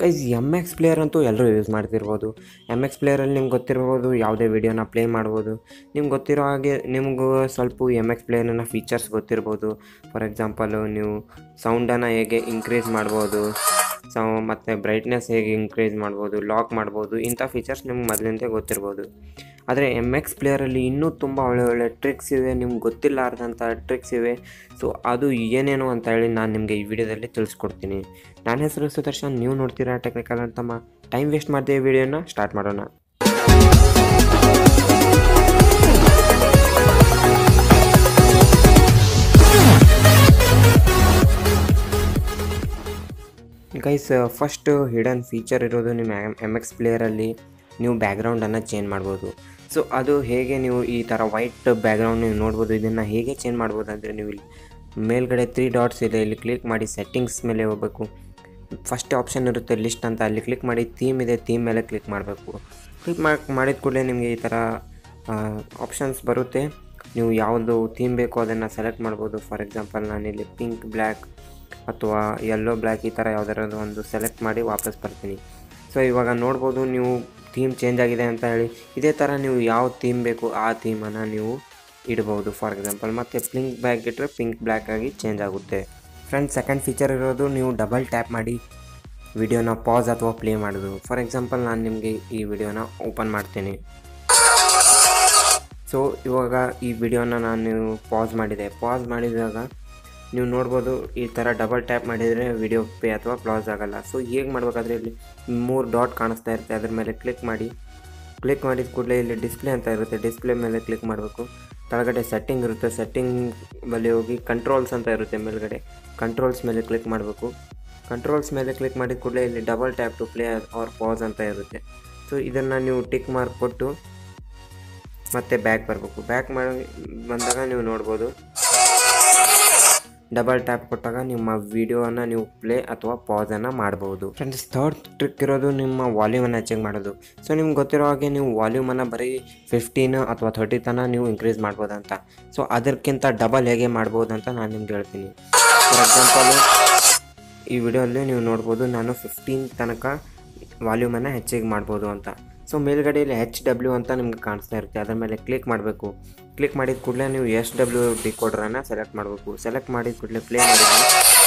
guys M X player ಅಂತೂ ಎಲ್ಲರೂ use ಮಾಡ್ತಿರ್ಬೋದು ಎಮ್ ಎಕ್ಸ್ ಪ್ಲೇಯರಲ್ಲಿ ನಿಮ್ಗೆ ಗೊತ್ತಿರ್ಬೋದು ಯಾವುದೇ ವಿಡಿಯೋನ ಪ್ಲೇ ಮಾಡ್ಬೋದು ನಿಮ್ಗೆ ಗೊತ್ತಿರೋ ಹಾಗೆ ನಿಮಗೂ ಸ್ವಲ್ಪ ಎಮ್ ಎಕ್ಸ್ ಪ್ಲೇಯರ್ನ ಫೀಚರ್ಸ್ ಗೊತ್ತಿರ್ಬೋದು ಫಾರ್ ಎಕ್ಸಾಂಪಲು ನೀವು ಸೌಂಡನ್ನು ಹೇಗೆ ಇನ್ಕ್ರೀಸ್ ಮಾಡ್ಬೋದು ಸೌ ಮತ್ತು ಬ್ರೈಟ್ನೆಸ್ ಹೇಗೆ ಇನ್ಕ್ರೀಸ್ ಮಾಡ್ಬೋದು ಲಾಕ್ ಮಾಡ್ಬೋದು ಇಂಥ ಫೀಚರ್ಸ್ ನಿಮ್ಗೆ ಮೊದಲಿಂದ ಗೊತ್ತಿರ್ಬೋದು ಆದರೆ ಎಮ್ ಎಕ್ಸ್ ಪ್ಲೇಯರಲ್ಲಿ ಇನ್ನೂ ತುಂಬ ಒಳ್ಳೆ ಒಳ್ಳೆ ಟ್ರಿಕ್ಸ್ ಇವೆ ನಿಮ್ಗೆ ಗೊತ್ತಿಲ್ಲಾರ್ದಂಥ ಟ್ರಿಕ್ಸ್ ಇವೆ ಸೊ ಅದು ಏನೇನು ಅಂತ ಹೇಳಿ ನಾನು ನಿಮಗೆ ಈ ವಿಡಿಯೋದಲ್ಲಿ ತಿಳಿಸ್ಕೊಡ್ತೀನಿ ನನ್ನ ಹೆಸರು ಸುದರ್ಶನ್ ನೀವು ನೋಡ್ತೀರಾ ಟೆಕ್ನಿಕಲ್ ಅಂತಮ್ಮ ಟೈಮ್ ವೇಸ್ಟ್ ಮಾಡದೆ ಈ ವಿಡಿಯೋನ ಸ್ಟಾರ್ಟ್ ಮಾಡೋಣ ಗೈಸ್ ಫಸ್ಟ್ ಹಿಡನ್ ಫೀಚರ್ ಇರೋದು ನಿಮ್ಮ ಎಮ್ ಎಕ್ಸ್ ಪ್ಲೇಯರಲ್ಲಿ ನೀವು ಬ್ಯಾಕ್ಗ್ರೌಂಡನ್ನು ಚೇಂಜ್ ಮಾಡ್ಬೋದು ಸೊ ಅದು ಹೇಗೆ ನೀವು ಈ ಥರ ವೈಟ್ ಬ್ಯಾಕ್ಗ್ರೌಂಡ್ ನೀವು ನೋಡ್ಬೋದು ಇದನ್ನು ಹೇಗೆ ಚೇಂಜ್ ಮಾಡ್ಬೋದು ಅಂದರೆ ನೀವು ಇಲ್ಲಿ ಮೇಲ್ಗಡೆ ತ್ರೀ ಡಾಟ್ಸ್ ಇದೆ ಇಲ್ಲಿ ಕ್ಲಿಕ್ ಮಾಡಿ ಸೆಟ್ಟಿಂಗ್ಸ್ ಮೇಲೆ ಹೋಗಬೇಕು ಫಸ್ಟ್ ಆಪ್ಷನ್ ಇರುತ್ತೆ ಲಿಸ್ಟ್ ಅಂತ ಅಲ್ಲಿ ಕ್ಲಿಕ್ ಮಾಡಿ ಥೀಮ್ ಇದೆ ಥೀಮ್ ಮೇಲೆ ಕ್ಲಿಕ್ ಮಾಡಬೇಕು ಕ್ಲಿಕ್ ಮಾಡಿ ಮಾಡಿದ ಕೂಡಲೇ ನಿಮಗೆ ಈ ಥರ ಆಪ್ಷನ್ಸ್ ಬರುತ್ತೆ ನೀವು ಯಾವುದು ಥೀಮ್ ಬೇಕು ಅದನ್ನು ಸೆಲೆಕ್ಟ್ ಮಾಡ್ಬೋದು ಫಾರ್ ಎಕ್ಸಾಂಪಲ್ ನಾನಿಲ್ಲಿ ಪಿಂಕ್ ಬ್ಲ್ಯಾಕ್ ಅಥವಾ ಯೆಲ್ಲೋ ಬ್ಲ್ಯಾಕ್ ಈ ಥರ ಯಾವ್ದಾರದು ಒಂದು ಸೆಲೆಕ್ಟ್ ಮಾಡಿ ವಾಪಸ್ ಬರ್ತೀನಿ ಸೊ ಇವಾಗ ನೋಡ್ಬೋದು ನೀವು ಥೀಮ್ ಚೇಂಜ್ ಆಗಿದೆ ಅಂತ ಹೇಳಿ ಇದೇ ಥರ ನೀವು ಯಾವ ಥೀಮ್ ಬೇಕು ಆ ಥೀಮನ್ನು ನೀವು ಇಡ್ಬೋದು ಫಾರ್ ಎಕ್ಸಾಂಪಲ್ ಮತ್ತು ಪಿಂಕ್ ಬ್ಲ್ಯಾಕ್ ಇಟ್ಟರೆ ಪಿಂಕ್ ಬ್ಲ್ಯಾಕ್ ಆಗಿ ಚೇಂಜ್ ಆಗುತ್ತೆ ಫ್ರೆಂಡ್ಸ್ ಸೆಕೆಂಡ್ ಫೀಚರ್ ಇರೋದು ನೀವು ಡಬಲ್ ಟ್ಯಾಪ್ ಮಾಡಿ ವಿಡಿಯೋನ ಪಾಸ್ ಅಥವಾ ಪ್ಲೇ ಮಾಡೋದು ಫಾರ್ ಎಕ್ಸಾಂಪಲ್ ನಾನು ನಿಮಗೆ ಈ ವಿಡಿಯೋನ ಓಪನ್ ಮಾಡ್ತೀನಿ ಸೊ ಇವಾಗ ಈ ವಿಡಿಯೋನ ನಾನು ಪಾಸ್ ಮಾಡಿದೆ ಪಾಸ್ ಮಾಡಿದಾಗ ನೀವು ನೋಡ್ಬೋದು ಈ ಥರ ಡಬಲ್ ಟ್ಯಾಪ್ ಮಾಡಿದರೆ ವಿಡಿಯೋ ಪೇ ಅಥವಾ ಕ್ಲಾಸ್ ಆಗೋಲ್ಲ ಸೊ ಹೇಗೆ ಮಾಡಬೇಕಾದ್ರೆ ಇಲ್ಲಿ ಮೂರು ಡಾಟ್ ಕಾಣಿಸ್ತಾ ಇರುತ್ತೆ ಅದ್ರ ಮೇಲೆ ಕ್ಲಿಕ್ ಮಾಡಿ ಕ್ಲಿಕ್ ಮಾಡಿದ ಕೂಡಲೇ ಇಲ್ಲಿ ಡಿಸ್ಪ್ಲೇ ಅಂತ ಇರುತ್ತೆ ಡಿಸ್ಪ್ಲೇ ಮೇಲೆ ಕ್ಲಿಕ್ ಮಾಡಬೇಕು ಕೆಳಗಡೆ ಸೆಟ್ಟಿಂಗ್ ಇರುತ್ತೆ ಸೆಟ್ಟಿಂಗ್ ಬಳಿ ಹೋಗಿ ಕಂಟ್ರೋಲ್ಸ್ ಅಂತ ಇರುತ್ತೆ ಮೇಲ್ಗಡೆ ಕಂಟ್ರೋಲ್ಸ್ ಮೇಲೆ ಕ್ಲಿಕ್ ಮಾಡಬೇಕು ಕಂಟ್ರೋಲ್ಸ್ ಮೇಲೆ ಕ್ಲಿಕ್ ಮಾಡಿದ ಕೂಡಲೇ ಇಲ್ಲಿ double tap to play or pause ಅಂತ ಇರುತ್ತೆ ಸೊ ಇದನ್ನು ನೀವು ಟಿಕ್ ಮಾರ್ಕ್ ಕೊಟ್ಟು ಮತ್ತೆ ಬ್ಯಾಕ್ ಬರಬೇಕು ಬ್ಯಾಕ್ ಮಾಡಿ ಬಂದಾಗ ನೀವು ನೋಡ್ಬೋದು ಡಬಲ್ ಟ್ಯಾಪ್ ಕೊಟ್ಟಾಗ ನಿಮ್ಮ ವಿಡಿಯೋನ ನೀವು ಪ್ಲೇ ಅಥವಾ ಪಾಸನ್ನು ಮಾಡ್ಬೋದು ಫ್ರೆಂಡ್ಸ್ ಥರ್ಡ್ ಟ್ರಿಕ್ ಇರೋದು ನಿಮ್ಮ ವಾಲ್ಯೂಮನ್ನು ಚೆಕ್ ಮಾಡೋದು ಸೊ ನಿಮ್ಗೆ ಗೊತ್ತಿರೋ ಹಾಗೆ ನೀವು ವಾಲ್ಯೂಮನ್ನು ಬರೀ ಫಿಫ್ಟೀನ್ ಅಥವಾ ಥರ್ಟಿ ತನಕ ನೀವು ಇನ್ಕ್ರೀಸ್ ಮಾಡ್ಬೋದಂತ ಸೊ ಅದಕ್ಕಿಂತ ಡಬಲ್ ಹೇಗೆ ಮಾಡ್ಬೋದು ಅಂತ ನಾನು ನಿಮ್ಗೆ ಹೇಳ್ತೀನಿ ಫಾರ್ ಎಕ್ಸಾಂಪಲು ಈ ವಿಡಿಯೋಲ್ಲಿ ನೀವು ನೋಡ್ಬೋದು ನಾನು ಫಿಫ್ಟೀನ್ ತನಕ ವಾಲ್ಯೂಮನ್ನು ಹೆಚ್ಚಿಗೆ ಮಾಡ್ಬೋದು ಅಂತ ಸೊ ಮೇಲ್ಗಡೆಯಲ್ಲಿ ಎಚ್ ಡಬ್ಲ್ಯೂ ಅಂತ ನಿಮ್ಗೆ ಕಾಣಿಸ್ತಾ ಇರುತ್ತೆ ಅದರ ಮೇಲೆ ಕ್ಲಿಕ್ ಮಾಡಬೇಕು ಕ್ಲಿಕ್ ಮಾಡಿದ ಕೂಡಲೇ ನೀವು ಎಸ್ ಡಬ್ಲ್ಯೂ ಡಿಕೋಡ್ರನ್ನು ಸೆಲೆಕ್ಟ್ ಮಾಡಬೇಕು ಸೆಲೆಕ್ಟ್ ಮಾಡಿದ ಕೂಡಲೇ ಪ್ಲೇ ಮಾಡಿದ್ರೆ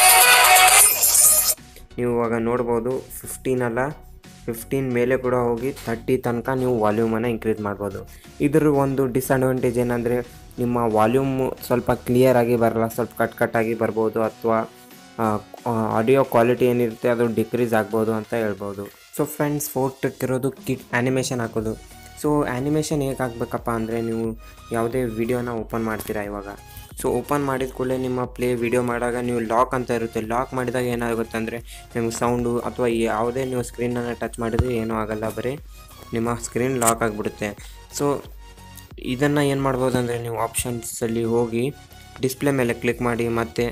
ನೀವು ಇವಾಗ ನೋಡ್ಬೋದು ಫಿಫ್ಟೀನ್ ಅಲ್ಲ ಫಿಫ್ಟೀನ್ ಮೇಲೆ ಕೂಡ ಹೋಗಿ ತರ್ಟಿ ತನಕ ನೀವು ವಾಲ್ಯೂಮನ್ನು ಇನ್ಕ್ರೀಸ್ ಮಾಡ್ಬೋದು ಇದ್ರ ಒಂದು ಡಿಸಡ್ವಾಂಟೇಜ್ ಏನಂದರೆ ನಿಮ್ಮ ವಾಲ್ಯೂಮ್ ಸ್ವಲ್ಪ ಕ್ಲಿಯರ್ ಆಗಿ ಬರಲ್ಲ ಸ್ವಲ್ಪ ಕಟ್ ಕಟ್ಟಾಗಿ ಬರ್ಬೋದು ಅಥವಾ ಆಡಿಯೋ ಕ್ವಾಲಿಟಿ ಏನಿರುತ್ತೆ ಅದು ಡಿಕ್ರೀಸ್ ಆಗ್ಬೋದು ಅಂತ ಹೇಳ್ಬೋದು ಸೊ ಫ್ರೆಂಡ್ಸ್ ಫೋರ್ತ್ ಟ್ರಿಕ್ ಇರೋದು ಕಿಟ್ ಆ್ಯನಿಮೇಷನ್ ಹಾಕೋದು ಸೊ ಆ್ಯನಿಮೇಷನ್ ಹೇಗೆ ಹಾಕ್ಬೇಕಪ್ಪ ಅಂದರೆ ನೀವು ಯಾವುದೇ ವಿಡಿಯೋನ ಓಪನ್ ಮಾಡ್ತೀರಾ ಇವಾಗ ಸೊ ಓಪನ್ ಮಾಡಿದ ಕೂಡಲೇ ನಿಮ್ಮ ಪ್ಲೇ ವಿಡಿಯೋ ಮಾಡಿದಾಗ ನೀವು ಲಾಕ್ ಅಂತ ಇರುತ್ತೆ ಲಾಕ್ ಮಾಡಿದಾಗ ಏನಾಗುತ್ತೆ ಅಂದರೆ ನಿಮ್ಗೆ ಸೌಂಡು ಅಥವಾ ಯಾವುದೇ ನೀವು ಸ್ಕ್ರೀನನ್ನು ಟಚ್ ಮಾಡಿದ್ರೆ ಏನೂ ಆಗೋಲ್ಲ ಬರೀ ನಿಮ್ಮ ಸ್ಕ್ರೀನ್ ಲಾಕ್ ಆಗಿಬಿಡುತ್ತೆ ಸೊ ಇದನ್ನು ಏನು ಮಾಡ್ಬೋದು ಅಂದರೆ ನೀವು ಆಪ್ಷನ್ಸಲ್ಲಿ ಹೋಗಿ ಡಿಸ್ಪ್ಲೇ ಮೇಲೆ ಕ್ಲಿಕ್ ಮಾಡಿ ಮತ್ತು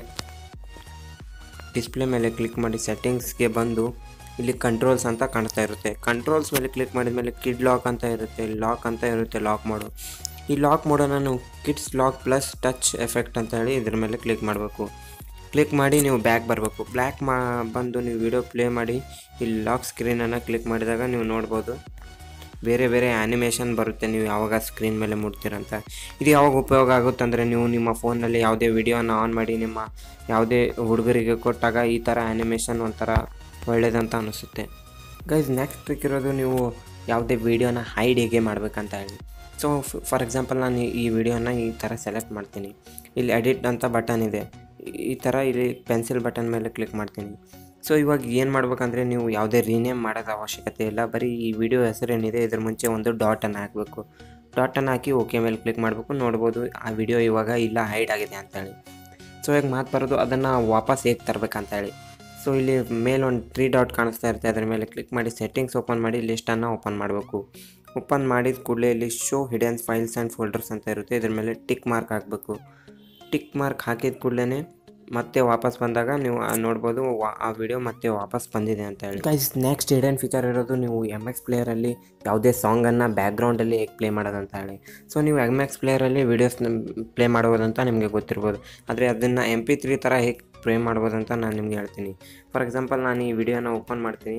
ಡಿಸ್ಪ್ಲೇ ಮೇಲೆ ಕ್ಲಿಕ್ ಮಾಡಿ ಸೆಟ್ಟಿಂಗ್ಸ್ಗೆ ಬಂದು ಇಲ್ಲಿ ಕಂಟ್ರೋಲ್ಸ್ ಅಂತ ಕಾಣಿಸ್ತಾ ಇರುತ್ತೆ ಕಂಟ್ರೋಲ್ಸ್ ಮೇಲೆ ಕ್ಲಿಕ್ ಮಾಡಿದ ಮೇಲೆ ಕಿಡ್ ಲಾಕ್ ಅಂತ ಇರುತ್ತೆ ಲಾಕ್ ಅಂತ ಇರುತ್ತೆ ಲಾಕ್ ಮಾಡು ಈ ಲಾಕ್ ಮಾಡೋಣ ನಾವು kids lock plus touch effect ಅಂತ ಹೇಳಿ ಇದ್ರ ಮೇಲೆ ಕ್ಲಿಕ್ ಮಾಡಬೇಕು ಕ್ಲಿಕ್ ಮಾಡಿ ನೀವು ಬ್ಯಾಕ್ ಬರಬೇಕು ಬ್ಲ್ಯಾಕ್ ಮಾ ಬಂದು ನೀವು ವಿಡಿಯೋ ಪ್ಲೇ ಮಾಡಿ ಇಲ್ಲಿ ಲಾಕ್ ಸ್ಕ್ರೀನನ್ನು ಕ್ಲಿಕ್ ಮಾಡಿದಾಗ ನೀವು ನೋಡ್ಬೋದು ಬೇರೆ ಬೇರೆ ಆ್ಯನಿಮೇಷನ್ ಬರುತ್ತೆ ನೀವು ಯಾವಾಗ ಸ್ಕ್ರೀನ್ ಮೇಲೆ ಮುಡ್ತೀರಂತ ಇದು ಯಾವಾಗ ಉಪಯೋಗ ಆಗುತ್ತೆ ಅಂದರೆ ನೀವು ನಿಮ್ಮ ಫೋನಲ್ಲಿ ಯಾವುದೇ ವಿಡಿಯೋನ ಆನ್ ಮಾಡಿ ನಿಮ್ಮ ಯಾವುದೇ ಹುಡುಗರಿಗೆ ಕೊಟ್ಟಾಗ ಈ ಥರ ಆ್ಯನಿಮೇಷನ್ ಒಂಥರ ಒಳ್ಳೇದಂತ ಅನಿಸುತ್ತೆ ಗೈಸ್ ನೆಕ್ಸ್ಟ್ ಟ್ರಿಕ್ ಇರೋದು ನೀವು ಯಾವುದೇ ವೀಡಿಯೋನ ಹೈಡ್ ಹೇಗೆ ಮಾಡಬೇಕಂತ ಹೇಳಿ ಸೊ ಫಾರ್ ಎಕ್ಸಾಂಪಲ್ ನಾನು ಈ ವಿಡಿಯೋನ ಈ ಥರ ಸೆಲೆಕ್ಟ್ ಮಾಡ್ತೀನಿ ಇಲ್ಲಿ ಎಡಿಟ್ ಅಂತ ಬಟನ್ ಇದೆ ಈ ಥರ ಇಲ್ಲಿ ಪೆನ್ಸಿಲ್ ಬಟನ್ ಮೇಲೆ ಕ್ಲಿಕ್ ಮಾಡ್ತೀನಿ ಸೊ ಇವಾಗ ಏನು ಮಾಡ್ಬೇಕಂದ್ರೆ ನೀವು ಯಾವುದೇ ರೀನೇಮ್ ಮಾಡೋದು ಅವಶ್ಯಕತೆ ಇಲ್ಲ ಬರೀ ಈ ವಿಡಿಯೋ ಹೆಸರೇನಿದೆ ಇದ್ರ ಮುಂಚೆ ಒಂದು ಡಾಟನ್ನು ಹಾಕಬೇಕು ಡಾಟನ್ನು ಹಾಕಿ ಓಕೆ ಮೇಲೆ ಕ್ಲಿಕ್ ಮಾಡಬೇಕು ನೋಡ್ಬೋದು ಆ ವಿಡಿಯೋ ಇವಾಗ ಇಲ್ಲ ಹೈಡ್ ಆಗಿದೆ ಅಂತೇಳಿ ಸೊ ಈಗ ಮಾತು ಬರೋದು ಅದನ್ನು ವಾಪಸ್ ಹೇಗೆ ತರಬೇಕಂತ ಹೇಳಿ ಸೊ ಇಲ್ಲಿ ಮೇಲೆ ಒಂದು ತ್ರೀ ಡಾಟ್ ಕಾಣಿಸ್ತಾ ಇರುತ್ತೆ ಅದರ ಮೇಲೆ ಕ್ಲಿಕ್ ಮಾಡಿ ಸೆಟ್ಟಿಂಗ್ಸ್ ಓಪನ್ ಮಾಡಿ ಲಿಸ್ಟನ್ನು ಓಪನ್ ಮಾಡಬೇಕು ಓಪನ್ ಮಾಡಿದ ಕೂಡಲೇ ಇಲ್ಲಿ show hiddens files and folders ಅಂತ ಇರುತ್ತೆ ಇದ್ರ ಮೇಲೆ ಟಿಕ್ ಮಾರ್ಕ್ ಹಾಕಬೇಕು ಟಿಕ್ ಮಾರ್ಕ್ ಹಾಕಿದ ಕೂಡಲೇ ಮತ್ತೆ ವಾಪಸ್ ಬಂದಾಗ ನೀವು ಆ ನೋಡ್ಬೋದು ವಾ- ಆ ವಿಡಿಯೋ ಮತ್ತೆ ವಾಪಸ್ ಬಂದಿದೆ ಅಂತ ಹೇಳಿ ಗೈಸ್ ನೆಕ್ಸ್ಟ್ ಹಿಡನ್ ಫೀಚರ್ ಇರೋದು ನೀವು ಎಮ್ ಎಕ್ಸ್ ಪ್ಲೇಯರಲ್ಲಿ ಯಾವುದೇ ಸಾಂಗನ್ನು ಬ್ಯಾಕ್ಗ್ರೌಂಡಲ್ಲಿ ಹೇಗೆ ಪ್ಲೇ ಮಾಡೋದಂತ ಹೇಳಿ ಸೊ ನೀವು ಎಮ್ ಎಕ್ಸ್ ಪ್ಲೇಯರಲ್ಲಿ ವೀಡಿಯೋಸ್ನ ಪ್ಲೇ ಮಾಡ್ಬೋದಂತ ನಿಮಗೆ ಗೊತ್ತಿರ್ಬೋದು ಆದರೆ ಅದನ್ನು ಎಮ್ ಪಿ ತ್ರೀ ಥರ ಹೇಗೆ ಪ್ಲೇ ಮಾಡ್ಬೋದಂತ ನಾನು ನಿಮಗೆ ಹೇಳ್ತೀನಿ ಫಾರ್ ಎಕ್ಸಾಂಪಲ್ ನಾನು ಈ ವಿಡಿಯೋನ ಓಪನ್ ಮಾಡ್ತೀನಿ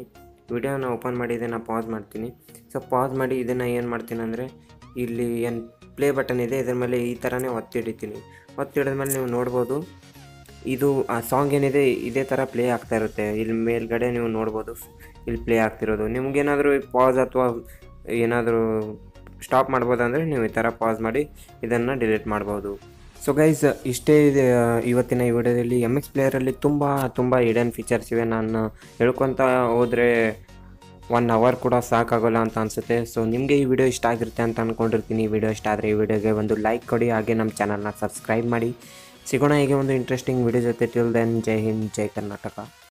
ವಿಡಿಯೋನ ಓಪನ್ ಮಾಡಿ ಇದನ್ನು ಪಾಸ್ ಮಾಡ್ತೀನಿ ಸೊ ಪಾಸ್ ಮಾಡಿ ಇದನ್ನು ಏನು ಮಾಡ್ತೀನಿ ಅಂದರೆ ಇಲ್ಲಿ ಏನು ಪ್ಲೇ ಬಟನ್ ಇದೆ ಇದ್ರ ಮೇಲೆ ಈ ಥರನೇ ಒತ್ತಿ ಹಿಡಿತೀನಿ ಒತ್ತಿ ಹಿಡಿದ್ಮೇಲೆ ನೀವು ನೋಡ್ಬೋದು ಇದು ಆ ಸಾಂಗ್ ಏನಿದೆ ಇದೇ ಥರ ಪ್ಲೇ ಆಗ್ತಾ ಇರುತ್ತೆ ಇಲ್ಲಿ ಮೇಲ್ಗಡೆ ನೀವು ನೋಡ್ಬೋದು ಇಲ್ಲಿ ಪ್ಲೇ ಆಗ್ತಿರೋದು ನಿಮ್ಗೇನಾದರೂ ಪಾಸ್ ಅಥವಾ ಏನಾದರೂ ಸ್ಟಾಪ್ ಮಾಡ್ಬೋದಂದರೆ ನೀವು ಈ ಥರ ಪಾಸ್ ಮಾಡಿ ಇದನ್ನು ಡಿಲೀಟ್ ಮಾಡ್ಬೋದು ಸೊ ಗೈಸ್ ಇಷ್ಟೇ ಇದೆ ಆ, ಇವತ್ತಿನ ಈ ವಿಡಿಯೋದಲ್ಲಿ ಎಮ್ ಎಕ್ಸ್ ಪ್ಲೇಯರಲ್ಲಿ ತುಂಬ ತುಂಬ ಹಿಡನ್ ಫೀಚರ್ಸ್ ಇವೆ ನಾನು ಹೇಳ್ಕೊತ ಹೋದರೆ ಒನ್ ಅವರ್ ಕೂಡ ಸಾಕಾಗೋಲ್ಲ ಅಂತ ಅನಿಸುತ್ತೆ ಸೊ ನಿಮಗೆ ಈ ವಿಡಿಯೋ ಇಷ್ಟ ಆಗಿರುತ್ತೆ ಅಂತ ಅಂದ್ಕೊಂಡಿರ್ತೀನಿ ಈ ವಿಡಿಯೋ ಇಷ್ಟ ಆದರೆ ಈ ವಿಡಿಯೋಗೆ ಒಂದು ಲೈಕ್ ಕೊಡಿ ಹಾಗೆ ನಮ್ಮ ಚಾನಲ್ನ ಸಬ್ಸ್ಕ್ರೈಬ್ ಮಾಡಿ ಸಿಗೋಣ ಹೀಗೆ ಒಂದು ಇಂಟ್ರೆಸ್ಟಿಂಗ್ ವಿಡಿಯೋ ಜೊತೆ ಟಿಲ್ ದೆನ್ ಜೈ ಹಿಂದ್ ಜೈ ಕರ್ನಾಟಕ